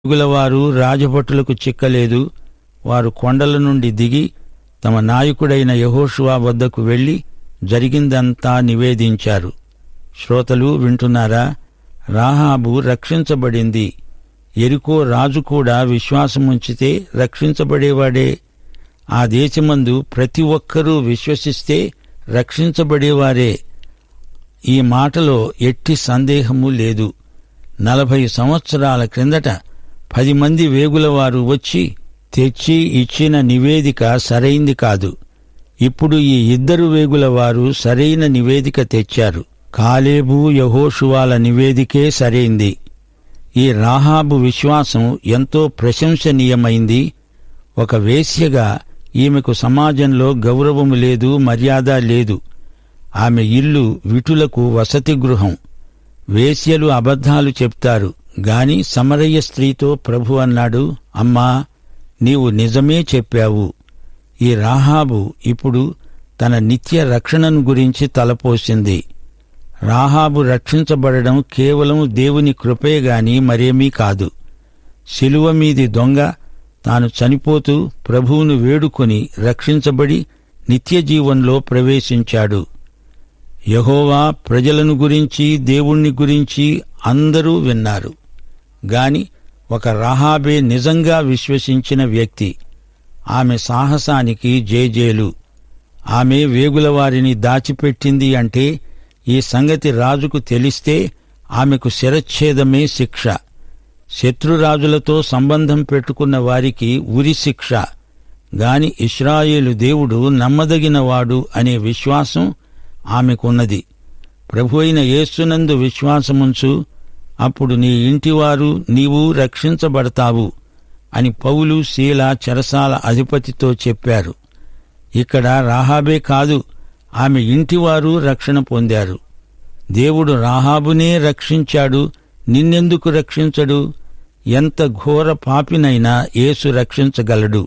మిగులవారు రాజభటులకు చిక్కలేదు వారు కొండల నుండి దిగి తమ నాయకుడైన యహోషువా వద్దకు వెళ్లి జరిగిందంతా నివేదించారు శ్రోతలు వింటున్నారా రాహాబు రక్షించబడింది ఎరుకో రాజు కూడా విశ్వాసముంచితే రక్షించబడేవాడే ఆ దేశమందు ప్రతి ఒక్కరూ విశ్వసిస్తే రక్షించబడేవారే ఈ మాటలో ఎట్టి సందేహము లేదు నలభై సంవత్సరాల క్రిందట పది మంది వేగులవారు వచ్చి తెచ్చి ఇచ్చిన నివేదిక సరైంది కాదు ఇప్పుడు ఈ ఇద్దరు వేగుల వారు సరైన నివేదిక తెచ్చారు కాలేబు యహోషువాల నివేదికే సరైంది ఈ రాహాబు విశ్వాసం ఎంతో ప్రశంసనీయమైంది ఒక వేశ్యగా ఈమెకు సమాజంలో గౌరవము లేదు మర్యాద లేదు ఆమె ఇల్లు విటులకు వసతి గృహం వేశ్యలు అబద్ధాలు చెప్తారు గాని సమరయ్య స్త్రీతో ప్రభు అన్నాడు అమ్మా నీవు నిజమే చెప్పావు ఈ రాహాబు ఇప్పుడు తన నిత్య రక్షణను గురించి తలపోసింది రాహాబు రక్షించబడడం కేవలం దేవుని కృపే గాని మరేమీ కాదు శిలువ మీది దొంగ తాను చనిపోతూ ప్రభువును వేడుకొని రక్షించబడి నిత్య జీవంలో ప్రవేశించాడు యహోవా ప్రజలను గురించి దేవుణ్ణి గురించి అందరూ విన్నారు గాని ఒక రహాబే నిజంగా విశ్వసించిన వ్యక్తి ఆమె సాహసానికి జేజేలు ఆమె వేగులవారిని దాచిపెట్టింది అంటే ఈ సంగతి రాజుకు తెలిస్తే ఆమెకు శిరచ్ఛేదమే శిక్ష శత్రురాజులతో సంబంధం పెట్టుకున్న వారికి ఉరి శిక్ష గాని ఇస్రాయేలు దేవుడు నమ్మదగినవాడు అనే విశ్వాసం ఆమెకున్నది ప్రభు అయిన యేసునందు విశ్వాసముంచు అప్పుడు నీ ఇంటివారు నీవు రక్షించబడతావు అని పౌలు శీల చెరసాల అధిపతితో చెప్పారు ఇక్కడ రాహాబే కాదు ఆమె ఇంటివారు రక్షణ పొందారు దేవుడు రాహాబునే రక్షించాడు నిన్నెందుకు రక్షించడు ఎంత ఘోర పాపినైనా యేసు రక్షించగలడు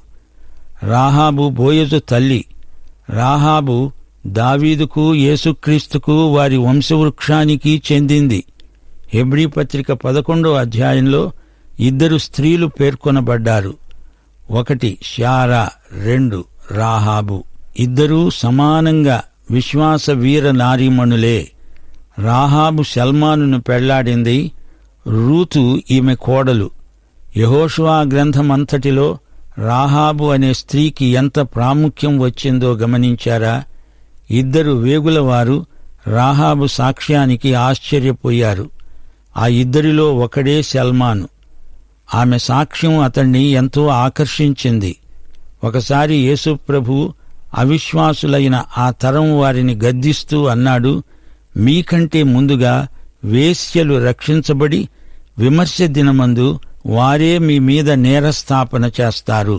రాహాబు బోయజు తల్లి రాహాబు దావీదుకు యేసుక్రీస్తుకు వారి వంశవృక్షానికి చెందింది హెబ్రీ పత్రిక పదకొండో అధ్యాయంలో ఇద్దరు స్త్రీలు పేర్కొనబడ్డారు ఒకటి శారా రెండు రాహాబు ఇద్దరూ సమానంగా విశ్వాస వీర నారీమణులే రాహాబు సల్మానును పెళ్లాడింది రూతు ఈమె కోడలు యహోషువా గ్రంథమంతటిలో రాహాబు అనే స్త్రీకి ఎంత ప్రాముఖ్యం వచ్చిందో గమనించారా ఇద్దరు వేగులవారు రాహాబు సాక్ష్యానికి ఆశ్చర్యపోయారు ఆ ఇద్దరిలో ఒకడే సల్మాను ఆమె సాక్ష్యం అతణ్ణి ఎంతో ఆకర్షించింది ఒకసారి యేసుప్రభు అవిశ్వాసులైన ఆ తరం వారిని గద్దిస్తూ అన్నాడు మీకంటే ముందుగా వేశ్యలు రక్షించబడి విమర్శ దినమందు వారే మీ మీద నేరస్థాపన చేస్తారు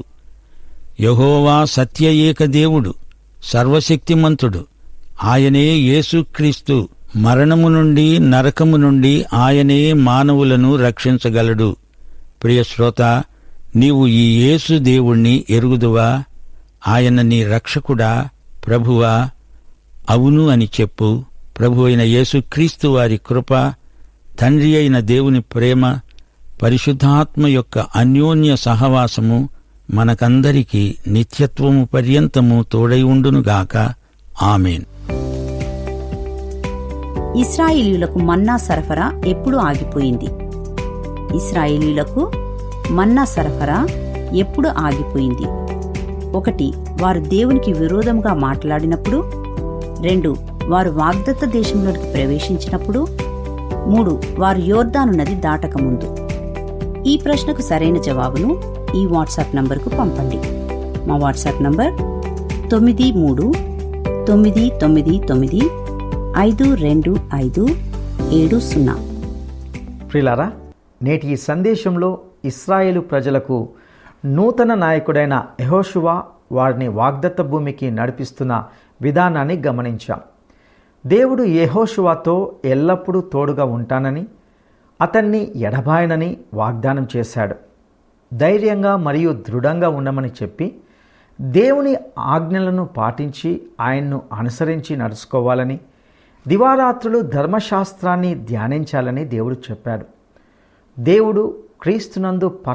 యహోవా సత్య ఏక దేవుడు సర్వశక్తిమంతుడు ఆయనే యేసుక్రీస్తు మరణము నుండి నరకము నుండి ఆయనే మానవులను రక్షించగలడు ప్రియ శ్రోత నీవు ఈ యేసు దేవుణ్ణి ఎరుగుదువా ఆయన నీ రక్షకుడా ప్రభువా అవును అని చెప్పు ప్రభు అయిన యేసుక్రీస్తు వారి కృప తండ్రి అయిన దేవుని ప్రేమ పరిశుద్ధాత్మ యొక్క అన్యోన్య సహవాసము మనకందరికీ నిత్యత్వము పర్యంతము తోడై ఉండునుగాక ఆమెన్ ఇస్రాయేలీయులకు మన్నా సరఫరా ఎప్పుడు ఆగిపోయింది ఇస్రాయేలీయులకు మన్నా సరఫరా ఎప్పుడు ఆగిపోయింది ఒకటి వారు దేవునికి విరోధంగా మాట్లాడినప్పుడు రెండు వారు వాగ్దత్త దేశంలోకి ప్రవేశించినప్పుడు మూడు వారు యోర్దాను నది దాటకముందు ఈ ప్రశ్నకు సరైన జవాబును ఈ వాట్సాప్ నంబర్కు పంపండి మా వాట్సాప్ నంబర్ తొమ్మిది మూడు తొమ్మిది తొమ్మిది తొమ్మిది ఐదు రెండు ఐదు ఏడు సున్నా ప్రిలారా నేటి ఈ సందేశంలో ఇస్రాయేలు ప్రజలకు నూతన నాయకుడైన యెహోషువా వారిని వాగ్దత్త భూమికి నడిపిస్తున్న విధానాన్ని గమనించాం దేవుడు యెహోషువాతో ఎల్లప్పుడూ తోడుగా ఉంటానని అతన్ని ఎడబాయనని వాగ్దానం చేశాడు ధైర్యంగా మరియు దృఢంగా ఉండమని చెప్పి దేవుని ఆజ్ఞలను పాటించి ఆయన్ను అనుసరించి నడుచుకోవాలని దివారాత్రులు ధర్మశాస్త్రాన్ని ధ్యానించాలని దేవుడు చెప్పాడు దేవుడు క్రీస్తునందు